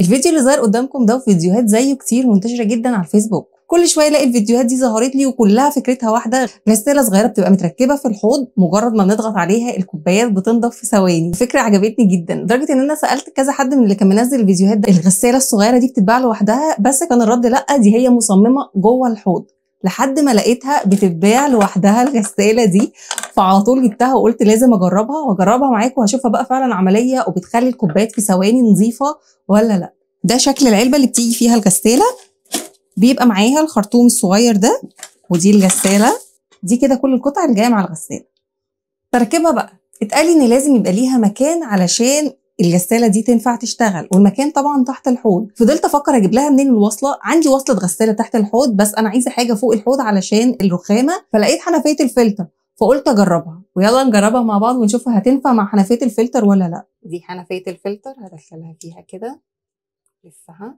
الفيديو اللي ظاهر قدامكم ده وفيديوهات زيه كتير منتشره جدا على الفيسبوك كل شويه الاقي الفيديوهات دي ظهرت لي وكلها فكرتها واحده غساله صغيره بتبقى متركبه في الحوض مجرد ما بنضغط عليها الكوبايات بتنضف في ثواني الفكره عجبتني جدا لدرجه ان انا سالت كذا حد من اللي كان منزل الفيديوهات ده الغساله الصغيره دي بتتباع لوحدها بس كان الرد لا دي هي مصممه جوه الحوض لحد ما لقيتها بتتباع لوحدها الغساله دي فعلى طول جبتها وقلت لازم اجربها واجربها معاكم وهشوفها بقى فعلا عمليه وبتخلي الكوبايات في ثواني نظيفه ولا لا ده شكل العلبه اللي بتيجي فيها الغساله بيبقى معاها الخرطوم الصغير ده ودي الغساله دي كده كل القطع اللي جايه مع الغساله تركيبها بقى اتقال لي ان لازم يبقى ليها مكان علشان الغساله دي تنفع تشتغل والمكان طبعا تحت الحوض فضلت افكر اجيب لها منين الوصله عندي وصله غساله تحت الحوض بس انا عايزه حاجه فوق الحوض علشان الرخامه فلقيت حنفيه الفلتر فقلت اجربها ويلا نجربها مع بعض ونشوفها هتنفع مع حنفيه الفلتر ولا لا دي حنفيه الفلتر هدخلها فيها كده لفها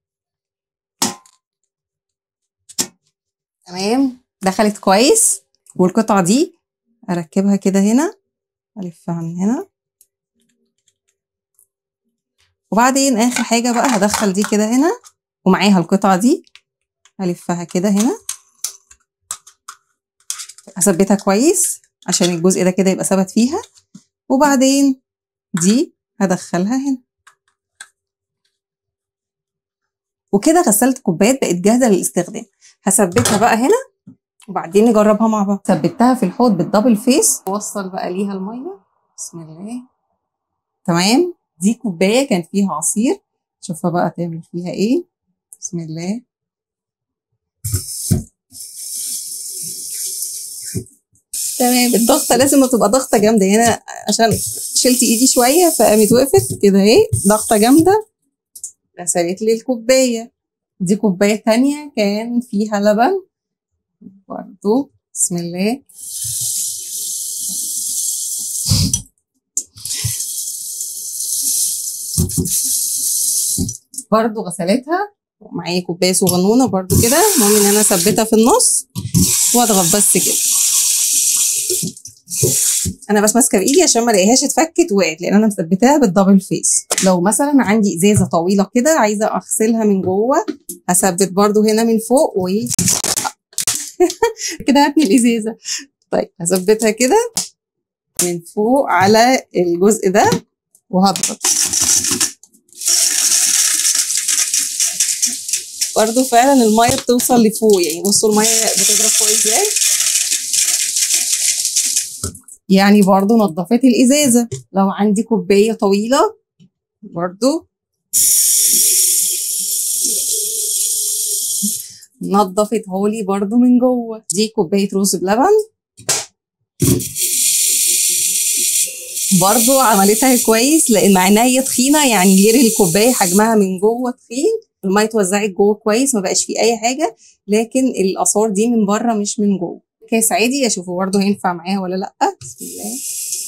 تمام دخلت كويس والقطعه دي اركبها كده هنا الفها من هنا وبعدين اخر حاجه بقى هدخل دي كده هنا ومعاها القطعه دي هلفها كده هنا اثبتها كويس عشان الجزء ده كده يبقى ثبت فيها وبعدين دي هدخلها هنا وكده غسالة الكوبايات بقت جاهزة للاستخدام هثبتها بقى هنا وبعدين نجربها مع بعض ثبتها في الحوض بالدبل فيس وصل بقى ليها المية بسم الله تمام دي كوباية كان فيها عصير شوفها بقى تعمل فيها ايه بسم الله تمام الضغطه لازم تبقى ضغطه جامده هنا عشان شلت ايدي شويه فقامت وقفت كده اهي ضغطه جامده غسلت لي الكوبايه دي كوبايه تانية كان فيها لبن برضو بسم الله برضو غسلتها ومعايا كوبايه صغنونه برضو كده المهم ان انا اثبتها في النص واضغط بس كده انا بس ماسكه بايدي عشان ما الاقيهاش اتفكت وقعت لان انا مثبتاها بالدبل فيس لو مثلا عندي ازازه طويله كده عايزه اغسلها من جوه هثبت برضو هنا من فوق و كده هاتني الازازه طيب هثبتها كده من فوق على الجزء ده وهضغط برضو فعلا الميه بتوصل لفوق يعني بصوا الميه بتضرب فوق ازاي يعني برضو نظفت الازازه لو عندي كوبايه طويله برضو نظفت هولي برضو من جوه دي كوبايه رز بلبن برضو عملتها كويس لان مع انها هي تخينه يعني غير الكوبايه حجمها من جوه تخين الميه اتوزعت جوه كويس ما بقاش فيه اي حاجه لكن الاثار دي من بره مش من جوه كاس عادي اشوفه برضه هينفع معاها ولا لا بسم الله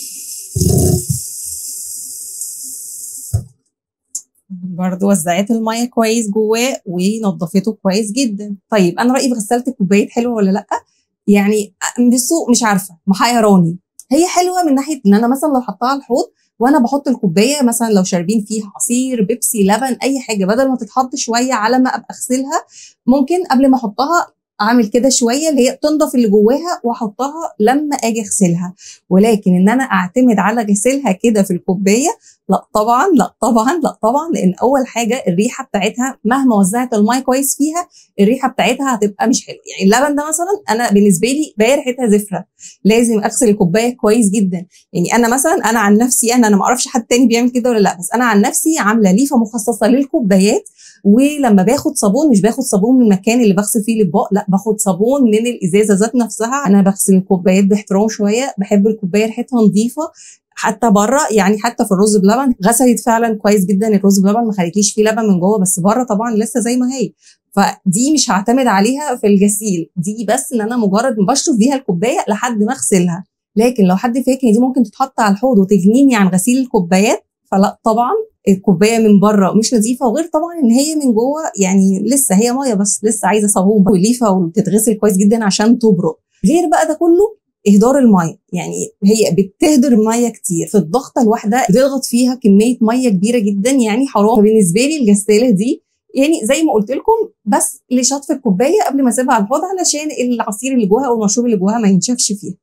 برضه وزعت الميه كويس جواه ونضفته كويس جدا طيب انا رايي في غساله الكوبايات حلوه ولا لا يعني بصوا مش عارفه محيراني هي حلوه من ناحيه ان انا مثلا لو حطها على الحوض وانا بحط الكوبايه مثلا لو شاربين فيها عصير بيبسي لبن اي حاجه بدل ما تتحط شويه على ما ابقى اغسلها ممكن قبل ما احطها اعمل كده شويه اللي هي تنضف اللي جواها واحطها لما اجي اغسلها ولكن ان انا اعتمد على غسيلها كده في الكوبايه لا طبعا لا طبعا لا طبعا لان اول حاجه الريحه بتاعتها مهما وزعت الميه كويس فيها الريحه بتاعتها هتبقى مش حلوه يعني اللبن ده مثلا انا بالنسبه لي بقى ريحتها زفره لازم اغسل الكوبايه كويس جدا يعني انا مثلا انا عن نفسي انا انا ما اعرفش حد تاني بيعمل كده ولا لا بس انا عن نفسي عامله ليفه مخصصه للكوبايات ولما باخد صابون مش باخد صابون من المكان اللي بغسل فيه الاطباق لا باخد صابون من الازازه ذات نفسها انا بغسل الكوبايات باحترام شويه بحب الكوبايه ريحتها نظيفه حتى بره يعني حتى في الرز بلبن غسلت فعلا كويس جدا الرز بلبن ما خليتليش فيه لبن من جوه بس بره طبعا لسه زي ما هي فدي مش هعتمد عليها في الغسيل دي بس ان انا مجرد بشطف بيها الكوبايه لحد ما اغسلها لكن لو حد فاكر ان دي ممكن تتحط على الحوض وتغنيني عن غسيل الكوبايات فلا طبعا الكوبايه من بره مش نظيفه وغير طبعا ان هي من جوه يعني لسه هي ميه بس لسه عايزه صابون وليفه وتتغسل كويس جدا عشان تبرق غير بقى ده كله اهدار الميه يعني هي بتهدر ميه كتير في الضغطه الواحده بتضغط فيها كميه ميه كبيره جدا يعني حرام فبالنسبه لي الغساله دي يعني زي ما قلت لكم بس لشطف الكوبايه قبل ما اسيبها على الحوض علشان العصير اللي جواها او المشروب اللي جواها ما ينشفش فيها